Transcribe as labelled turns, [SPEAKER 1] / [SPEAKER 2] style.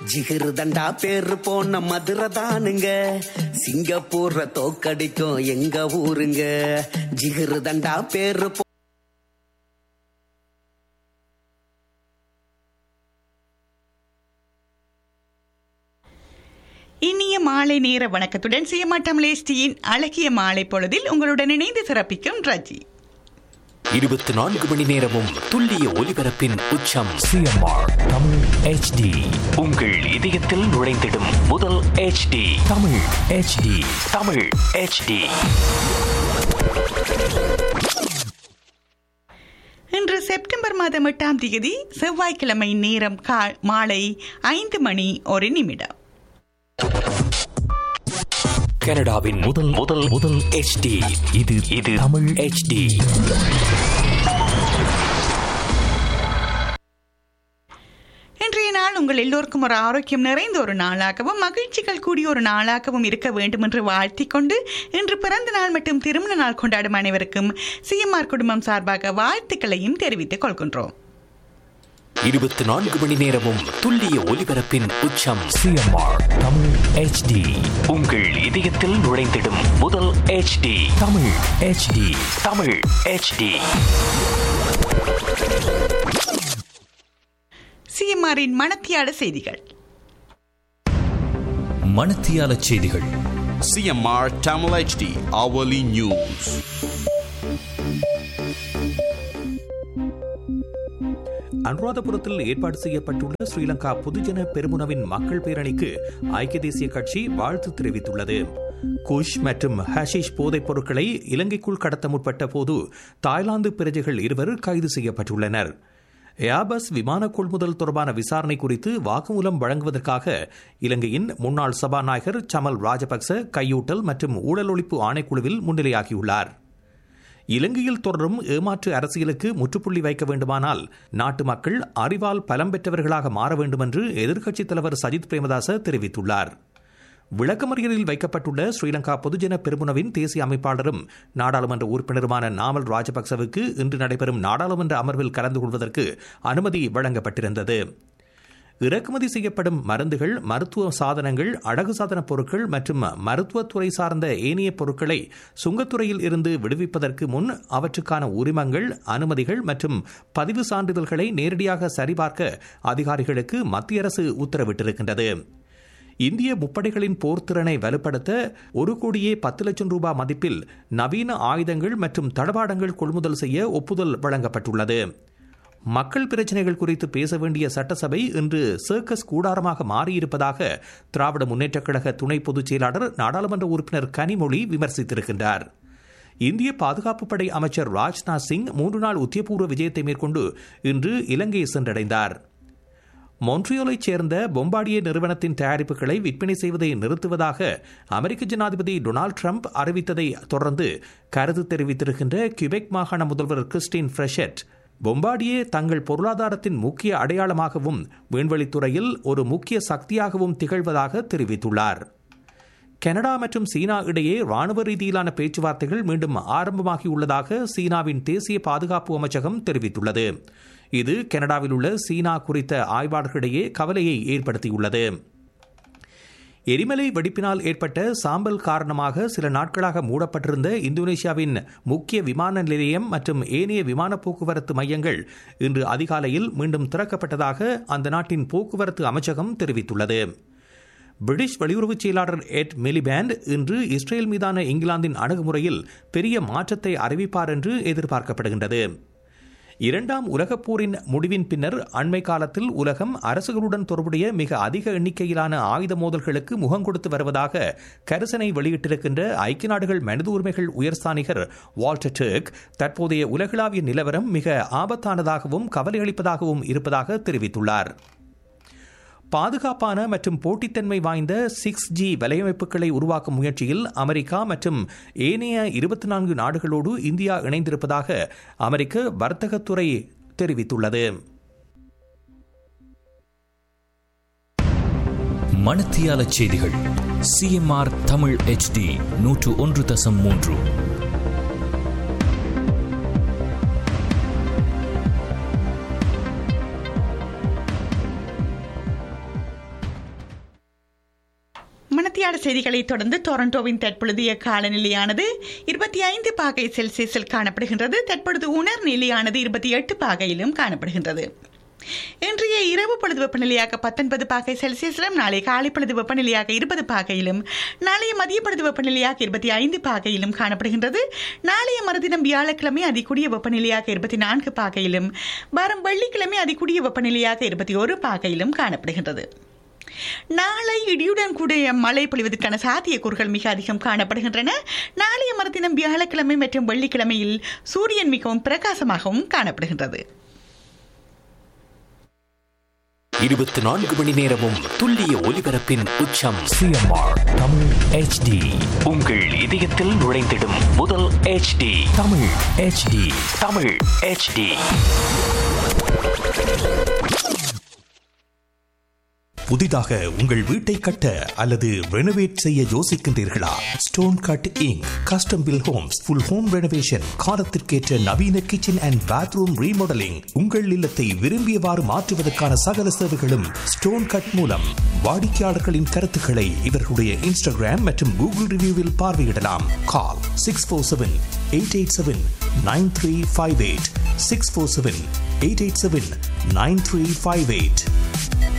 [SPEAKER 1] ஜிகிரு தண்டா பேரு போன மதுரை தானுங்க சிங்கப்பூர தோக்கடிக்கும் எங்க ஊருங்க ஜிகிரு தண்டா பேரு போ-
[SPEAKER 2] இனிய மாலை நேர வணக்கத்துடன் சியமாட்டம் லேஸ்டியின் அழகிய மாலை பொழுதில் உங்களுடன் இணைந்து சிறப்பிக்கும் ரஜி
[SPEAKER 3] இருபத்தி நான்கு மணி நேரமும் துல்லிய ஒலிபரப்பின் உச்சம்
[SPEAKER 4] சிஎம்ஆர் தமிழ் ஹெச்டி
[SPEAKER 3] உங்கள் இதயத்தில் நுழைந்திடும் முதல் HD
[SPEAKER 4] Tamil H D
[SPEAKER 3] Tamil HD
[SPEAKER 2] இன்று செப்டம்பர் மாதம் எட்டாம் தேதி செவ்வாய்க்கிழமை நேரம் கா மாலை ஐந்து மணி ஒரு நிமிடம்
[SPEAKER 3] கனடாவின் முதல் முதல் முதல் HD
[SPEAKER 4] இது
[SPEAKER 3] இது
[SPEAKER 4] தமிழ்
[SPEAKER 3] HD
[SPEAKER 2] இன்றைய நாள் உங்கள் எல்லோருக்கும் ஒரு ஆரோக்கியம் நிறைந்த ஒரு நாளாகவும் மகிழ்ச்சிகள் கூடிய ஒரு நாளாகவும் இருக்க வேண்டும் என்று வாழ்த்திக் கொண்டு இன்று பிறந்த நாள் மற்றும் திருமண நாள் கொண்டாடும் அனைவருக்கும் சிஎம்ஆர் குடும்பம் சார்பாக வாழ்த்துக்களையும் தெரிவித்துக் கொள்கின்றோம்
[SPEAKER 3] இருபத்தி நான்கு மணி நேரமும் துல்லிய ஒலிபரப்பின் உச்சம்
[SPEAKER 4] சிஎம்ஆர் தமிழ் ஹெச்டி
[SPEAKER 3] உங்கள் இதயத்தில் நுழைந்திடும் முதல் HD
[SPEAKER 4] Tamil H D
[SPEAKER 3] Tamil HD
[SPEAKER 2] சிஎம்ஆரின் மனத்தியாட செய்திகள்
[SPEAKER 4] மணத்தியால செய்திகள்
[SPEAKER 5] CMR Tamil HD hourly news.
[SPEAKER 6] அனுராதபுரத்தில் ஏற்பாடு செய்யப்பட்டுள்ள ஸ்ரீலங்கா பொதுஜன பெருமுனவின் மக்கள் பேரணிக்கு ஐக்கிய தேசிய கட்சி வாழ்த்து தெரிவித்துள்ளது குஷ் மற்றும் ஹஷிஷ் போதைப் பொருட்களை இலங்கைக்குள் கடத்த முற்பட்ட போது தாய்லாந்து பிரஜைகள் இருவர் கைது செய்யப்பட்டுள்ளனர் ஏபஸ் விமான கொள்முதல் தொடர்பான விசாரணை குறித்து வாக்குமூலம் வழங்குவதற்காக இலங்கையின் முன்னாள் சபாநாயகர் சமல் ராஜபக்ச கையூட்டல் மற்றும் ஊழல் ஒழிப்பு ஆணைக்குழுவில் முன்னிலையாகியுள்ளார் இலங்கையில் தொடரும் ஏமாற்று அரசியலுக்கு முற்றுப்புள்ளி வைக்க வேண்டுமானால் நாட்டு மக்கள் அறிவால் பலம் பெற்றவர்களாக மாற வேண்டும் என்று எதிர்க்கட்சித் தலைவர் சஜித் பிரேமதாச தெரிவித்துள்ளார் விளக்கமறியலில் வைக்கப்பட்டுள்ள ஸ்ரீலங்கா பொதுஜன பெருமுனவின் தேசிய அமைப்பாளரும் நாடாளுமன்ற உறுப்பினருமான நாமல் ராஜபக்சவுக்கு இன்று நடைபெறும் நாடாளுமன்ற அமர்வில் கலந்து கொள்வதற்கு அனுமதி வழங்கப்பட்டிருந்தது இறக்குமதி செய்யப்படும் மருந்துகள் மருத்துவ சாதனங்கள் அழகு சாதன பொருட்கள் மற்றும் மருத்துவத்துறை சார்ந்த ஏனைய பொருட்களை சுங்கத்துறையில் இருந்து விடுவிப்பதற்கு முன் அவற்றுக்கான உரிமங்கள் அனுமதிகள் மற்றும் பதிவு சான்றிதழ்களை நேரடியாக சரிபார்க்க அதிகாரிகளுக்கு மத்திய அரசு உத்தரவிட்டிருக்கின்றது இந்திய முப்படைகளின் போர்த்திறனை வலுப்படுத்த ஒரு கோடியே பத்து லட்சம் ரூபாய் மதிப்பில் நவீன ஆயுதங்கள் மற்றும் தளவாடங்கள் கொள்முதல் செய்ய ஒப்புதல் வழங்கப்பட்டுள்ளது மக்கள் பிரச்சினைகள் குறித்து பேச வேண்டிய சட்டசபை இன்று சர்க்கஸ் கூடாரமாக மாறியிருப்பதாக திராவிட முன்னேற்றக் கழக துணை பொதுச் செயலாளர் நாடாளுமன்ற உறுப்பினர் கனிமொழி விமர்சித்திருக்கின்றார் இந்திய பாதுகாப்பு படை அமைச்சர் ராஜ்நாத் சிங் மூன்று நாள் உத்தியபூர்வ விஜயத்தை மேற்கொண்டு இன்று இலங்கை சென்றடைந்தார் மொன்ட்ரியோலைச் சேர்ந்த பொம்பாடியே நிறுவனத்தின் தயாரிப்புகளை விற்பனை செய்வதை நிறுத்துவதாக அமெரிக்க ஜனாதிபதி டொனால்டு ட்ரம்ப் அறிவித்ததை தொடர்ந்து கருத்து தெரிவித்திருக்கின்ற கியூபெக் மாகாண முதல்வர் கிறிஸ்டின் ஃப்ரெஷெட் பொம்பாடியே தங்கள் பொருளாதாரத்தின் முக்கிய அடையாளமாகவும் விண்வெளித்துறையில் ஒரு முக்கிய சக்தியாகவும் திகழ்வதாக தெரிவித்துள்ளார் கனடா மற்றும் சீனா இடையே ராணுவ ரீதியிலான பேச்சுவார்த்தைகள் மீண்டும் ஆரம்பமாகியுள்ளதாக சீனாவின் தேசிய பாதுகாப்பு அமைச்சகம் தெரிவித்துள்ளது இது கனடாவில் உள்ள சீனா குறித்த ஆய்வாளர்களிடையே கவலையை ஏற்படுத்தியுள்ளது எரிமலை வெடிப்பினால் ஏற்பட்ட சாம்பல் காரணமாக சில நாட்களாக மூடப்பட்டிருந்த இந்தோனேஷியாவின் முக்கிய விமான நிலையம் மற்றும் ஏனைய விமான போக்குவரத்து மையங்கள் இன்று அதிகாலையில் மீண்டும் திறக்கப்பட்டதாக அந்த நாட்டின் போக்குவரத்து அமைச்சகம் தெரிவித்துள்ளது பிரிட்டிஷ் வெளியுறவுச் செயலாளர் எட் மிலிபேண்ட் இன்று இஸ்ரேல் மீதான இங்கிலாந்தின் அணுகுமுறையில் பெரிய மாற்றத்தை அறிவிப்பார் என்று எதிர்பார்க்கப்படுகின்றது இரண்டாம் உலகப் போரின் முடிவின் பின்னர் அண்மை காலத்தில் உலகம் அரசுகளுடன் தொடர்புடைய மிக அதிக எண்ணிக்கையிலான ஆயுத மோதல்களுக்கு முகம் கொடுத்து வருவதாக கரிசனை வெளியிட்டிருக்கின்ற ஐக்கிய நாடுகள் மனித உரிமைகள் உயர்ஸ்தானிகர் வால்டர் டர்க் தற்போதைய உலகளாவிய நிலவரம் மிக ஆபத்தானதாகவும் கவலையளிப்பதாகவும் இருப்பதாக தெரிவித்துள்ளார் பாதுகாப்பான மற்றும் போட்டித்தன்மை வாய்ந்த சிக்ஸ் ஜி வலையமைப்புகளை உருவாக்கும் முயற்சியில் அமெரிக்கா மற்றும் ஏனைய இருபத்தி நான்கு நாடுகளோடு இந்தியா இணைந்திருப்பதாக அமெரிக்க வர்த்தகத்துறை தெரிவித்துள்ளது
[SPEAKER 4] மணத்தியால செய்திகள் சிஎம்ஆர் தமிழ் ஹெச்டி நூற்று ஒன்று தசம் மூன்று
[SPEAKER 2] மணத்தியாட செய்திகளை தொடர்ந்து டொரண்டோவின் தற்பொழுதைய காலநிலையானது இருபத்தி ஐந்து பாகை செல்சியஸில் காணப்படுகின்றது தற்பொழுது உணர் நிலையானது இருபத்தி எட்டு பாகையிலும் காணப்படுகின்றது இன்றைய இரவு பொழுது வெப்பநிலையாக பத்தொன்பது பாகை செல்சியஸிலும் நாளை காலை பொழுது வெப்பநிலையாக இருபது பாகையிலும் நாளைய மதிய பொழுது வெப்பநிலையாக இருபத்தி ஐந்து பாகையிலும் காணப்படுகின்றது நாளைய மறுதினம் வியாழக்கிழமை அதிகூடிய வெப்பநிலையாக இருபத்தி நான்கு பாகையிலும் வாரம் வெள்ளிக்கிழமை அதிகூடிய வெப்பநிலையாக இருபத்தி ஒரு பாகையிலும் காணப்படுகின்றது நாளை இடியுடன் கூடிய மழை பொழிவதற்கான சாத்தியக்கூறுகள் மிக அதிகம் காணப்படுகின்றன நாளைய மறுதினம் வியாழக்கிழமை மற்றும் வெள்ளிக்கிழமையில் சூரியன் மிகவும் பிரகாசமாகவும் காணப்படுகின்றது
[SPEAKER 3] இருபத்தி நான்கு மணி நேரமும் துல்லிய ஒலிபரப்பின் உச்சம்
[SPEAKER 4] சிஎம்ஆர் தமிழ் ஹெச்டி
[SPEAKER 3] உங்கள் இதயத்தில் நுழைந்திடும் முதல் HD
[SPEAKER 4] Tamil H D
[SPEAKER 3] Tamil HD
[SPEAKER 6] புதிதாக உங்கள் வீட்டை கட்ட அல்லது ரெனோவேட் செய்ய யோசிக்கின்றீர்களா stone cutting custom built homes full home renovation காலத்திற்கேற்ற நவீன கிச்சன் அண்ட் பாத்ரூம் ரீமாடலிங் உங்கள் இல்லத்தை விரும்பியவாறு மாற்றுவதற்கான சகல சேவைகளும் ஸ்டோன் கட் மூலம் வாடிக்கையாளர்களின் கருத்துக்களை இவர்களுடைய இன்ஸ்டாகிராம் மற்றும் கூகுள் ரிவ்யூவில் பார்வையிடலாம் call six four seven eight eight seven nine three five eight six four seven eight eight seven nine three five eight